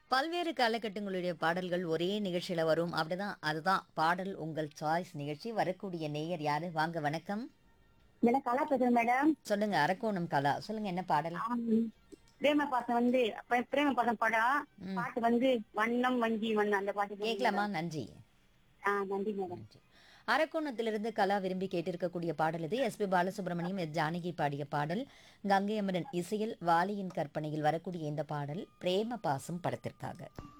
பல்வேறு காலகட்டங்களுடைய பாடல்கள் ஒரே நிகழ்ச்சியில வரும் அப்படிதான் அதுதான் பாடல் உங்கள் சாய்ஸ் நிகழ்ச்சி வரக்கூடிய நேயர் யாரு வாங்க வணக்கம் மேடம் கலா பேசுறேன் மேடம் சொல்லுங்க அரக்கோணம் கலா சொல்லுங்க என்ன பாடல் ஆம். பிரேம பாசம் வந்து அப்ப பிரேம பாசம் படம் ம். பாட்டு வந்து வண்ணம் வஞ்சி வண்ணம் அந்த பாட்டு போடுங்க கேட்கலாமா மேடம். நன்றி ஆ நன்றி மேடம் நன்றி அரக்கோணத்திலிருந்து கலா விரும்பி கேட்டிருக்கக்கூடிய பாடல் இது எஸ்பி பாலசுப்ரமணியம் எஸ் ஜானகி பாடிய பாடல் கங்கை அமரன் இசையில் வாலியின் கற்பனையில் வரக்கூடிய இந்த பாடல் பிரேம பாசம் படத்திற்காக